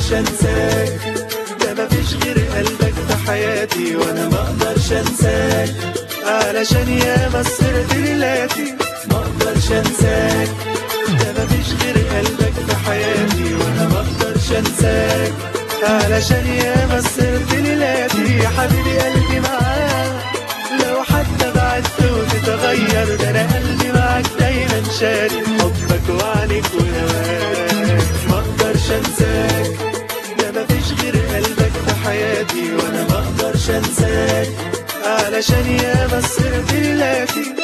اقدرش انساك ده مفيش غير قلبك في حياتي وانا ما اقدرش انساك علشان يا مسرت ليلاتي ما اقدرش انساك ده مفيش غير قلبك في حياتي وانا ما اقدرش انساك علشان يا مسرت ليلاتي يا حبيبي قلبي معاك لو حتى بعدت وتتغير ده انا قلبي معاك دايما شاري حبك وعنك ونواك ما اقدرش انساك ده مفيش غير قلبك في حياتي وانا ما اقدرش انساك علشان يا مسرت ليلاتي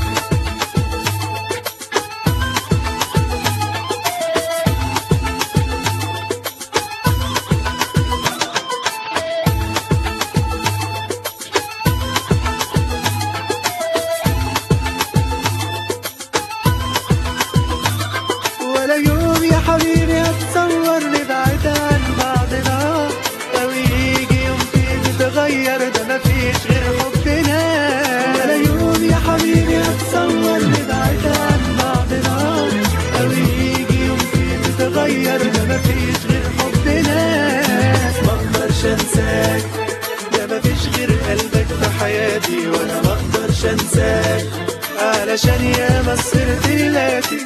ولا يوم يا حبيبي اتصور نبعد عن بعضنا لو يجي يوم فيه تتغير ده مفيش غير حبنا ولا يوم يا حبيبي اتصور نبعد عن بعضنا لو يجي يوم فيه تتغير ده مفيش غير حبنا ما اقدرش انساك ده مفيش غير قلبك في حياتي وانا ما اقدرش انساك علشان يا مسرت ليلاتي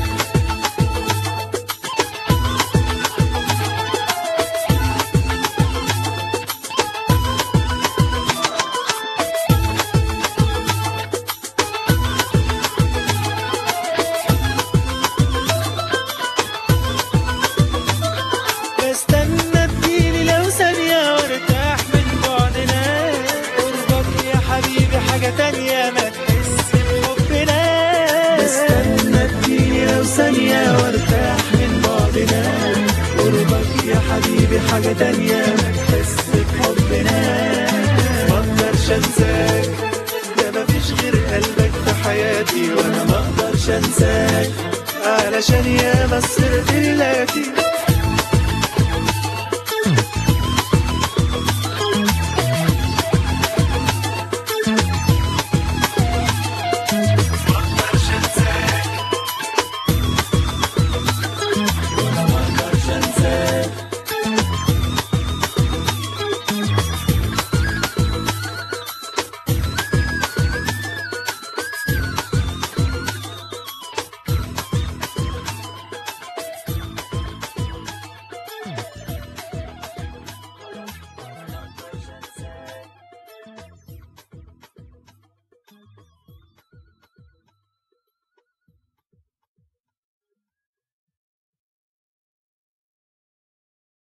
بستنى تجيلي لو ثانية وارتاح من بعدنا قربك يا حبيبي حاجة تانية ما تحس بحبنا بستنى تجيلي لو ثانية وارتاح من بعدنا قربك يا حبيبي حاجة تانية ما تحس بحبنا ما اقدرش انساك ده مفيش غير قلبك في حياتي وانا ما اقدرش انساك علشان يا مسرت ليلاتي